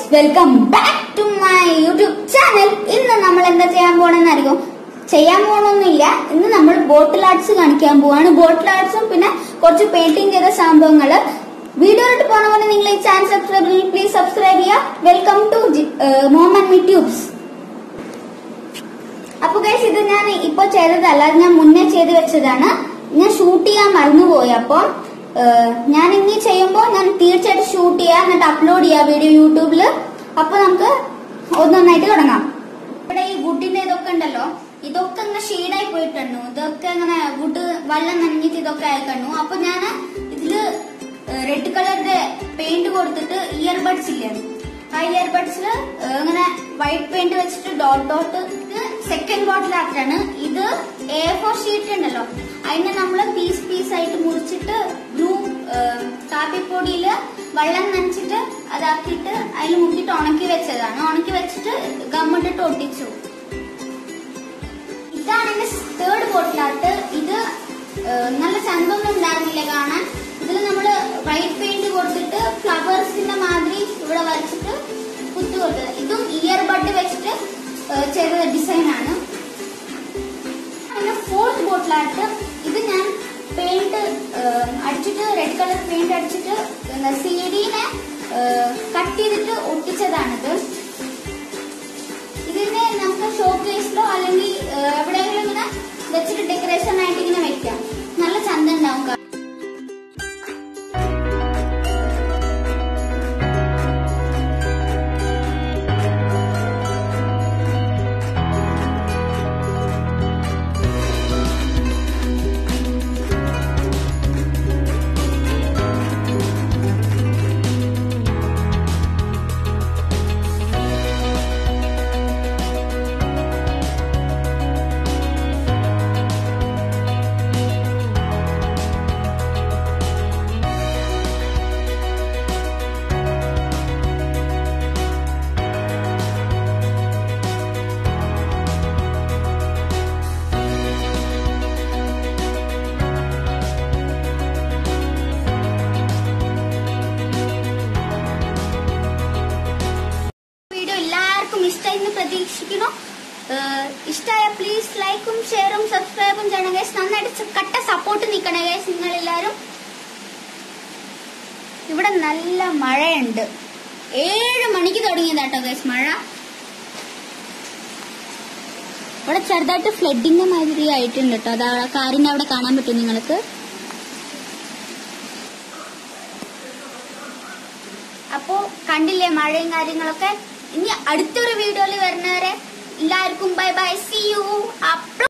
Welcome back to my YouTube channel ഇന്ന് നമ്മൾ എന്താ ചെയ്യാൻ പോണെന്ന് അറിയോ ചെയ്യാൻ പോകണമെന്നില്ല ഇന്ന് നമ്മൾ ബോട്ടിൽ ആർട്സ് കാണിക്കാൻ പോവാണ് ബോട്ടിൽ ആർട്സും പിന്നെ കുറച്ച് പെയിന്റിംഗ് ചെയ്ത സംഭവങ്ങള് വീഡിയോയിലോട്ട് പോണ പോലെ നിങ്ങൾ ഈ ചാനൽ സബ്സ്ക്രൈബ് പ്ലീസ് സബ്സ്ക്രൈബ് ചെയ്യുക welcome to mom and me tubes അപ്പൊ ഗൈസ് ഇത് ഞാൻ ഇപ്പൊ ചെയ്തതല്ല അത് ഞാൻ മുന്നേ ചെയ്ത് വെച്ചതാണ് ഞാൻ ഷൂട്ട് ചെയ്യാൻ മറന്നുപോയി അപ്പം ഞാൻ ഇനി ചെയ്യുമ്പോൾ ഞാൻ തീർച്ചയായിട്ടും ഷൂട്ട് ചെയ്യാം എന്നിട്ട് അപ്ലോഡ് ചെയ്യാം വീഡിയോ യൂട്യൂബിൽ അപ്പൊ നമുക്ക് ഒന്നൊന്നായിട്ട് തുടങ്ങാം ഇവിടെ ഈ വുഡിന്റെ ഇതൊക്കെ ഉണ്ടല്ലോ ഇതൊക്കെ ഇങ്ങനെ ഷെയ്ഡായി പോയിട്ടുണ്ടു ഇതൊക്കെ ഇങ്ങനെ വുഡ് വെള്ളം നനഞ്ഞിട്ട് ഇതൊക്കെ ആയി കണ്ടു അപ്പൊ ഞാൻ ഇതില് റെഡ് കളറിന്റെ പെയിന്റ് കൊടുത്തിട്ട് ഇയർബഡ്സ് ഇല്ലേ ആ ഇയർബഡ്സില് ഇങ്ങനെ വൈറ്റ് പെയിന്റ് വെച്ചിട്ട് ഡോട്ട് ഡോട്ട് ഇത് സെക്കൻഡ് ബോട്ടിൽ ആർട്ടാണ് ഇത് എ ഫോർ ഷീറ്റ് ഉണ്ടല്ലോ അതിനെ നമ്മൾ പീസ് പീസ് ആയിട്ട് മുറിച്ചിട്ട് ബ്ലൂ കാപ്പിപ്പൊടിയില് വെള്ളം നനച്ചിട്ട് അതാക്കിയിട്ട് അതിൽ മുക്കിയിട്ട് ഉണക്കി വെച്ചതാണ് ഉണക്കി വെച്ചിട്ട് ഗമ്മിട്ടിട്ട് ഒട്ടിച്ചു ഇതാണ് എന്റെ തേർഡ് ബോട്ടിൽ ആർട്ട് ഇത് ഏഹ്, നല്ല ചന്തൊന്നും ഉണ്ടായിരുന്നില്ല കാണാൻ ഇതിൽ നമ്മള് വൈറ്റ് പെയിന്റ് കൊടുത്തിട്ട് ഫ്ലവേഴ്സിന്റെ മാതിരി ഇവിടെ വരച്ചിട്ട് കുത്തു കൊടുത്തത് ഇതും ഇയർ ബഡ് വെച്ചിട്ട് ഏഹ്, ചെയ്ത ഡിസൈൻ ആണ് പിന്നെ ഫോർത്ത് ബോട്ടിൽ ആർട്ട് ഇത് ഞാൻ പെയിന്റ് അടിച്ചിട്ട് റെഡ് കളർ പെയിന്റ് അടിച്ചിട്ട് സി ഡിനെ കട്ട് ചെയ്തിട്ട് ഒട്ടിച്ചതാണിത് ഇതിനെ നമുക്ക് ഷോ കേസിലോ അല്ലെങ്കിൽ ഏഹ്, എവിടെയെങ്കിലും ഇങ്ങനെ വെച്ചിട്ട് ഡെക്കറേഷൻ ആയിട്ട് ഇങ്ങനെ വെക്കാം നല്ല ചന്ത ഉണ്ടാവും കാണാൻ. വീഡിയോ എല്ലാവർക്കും ഇഷ്ടമായി എന്ന് പ്രതീക്ഷിക്കുന്നു ഇഷ്ടമായ പ്ലീസ് ലൈക്കും ഷെയറും സബ്സ്ക്രൈബും ചെയ്യണം ഗൈസ് നന്നായിട്ട് സ- കട്ട സപ്പോർട്ട് നിൽക്കണേ ഗൈസ് നിങ്ങൾ എല്ലാവരും ഇവിടെ നല്ല മഴയുണ്ട് ഏഴ് മണിക്ക് തുടങ്ങിയതാട്ടോ ഗൈസ് മഴ ഇവിടെ ചെറുതായിട്ട് ഫ്ലഡിന്റെ മാതിരി ആയിട്ടുണ്ട് കേട്ടോ അത് ആ കാറിന്റെ അവിടെ കാണാൻ പറ്റും നിങ്ങൾക്ക് അപ്പോ കണ്ടില്ലേ മഴയും കാര്യങ്ങളൊക്കെ ഇനി അടുത്തൊരു വീഡിയോയിൽ വരുന്നവരെ എല്ലാവർക്കും ബൈ ബൈ സി യു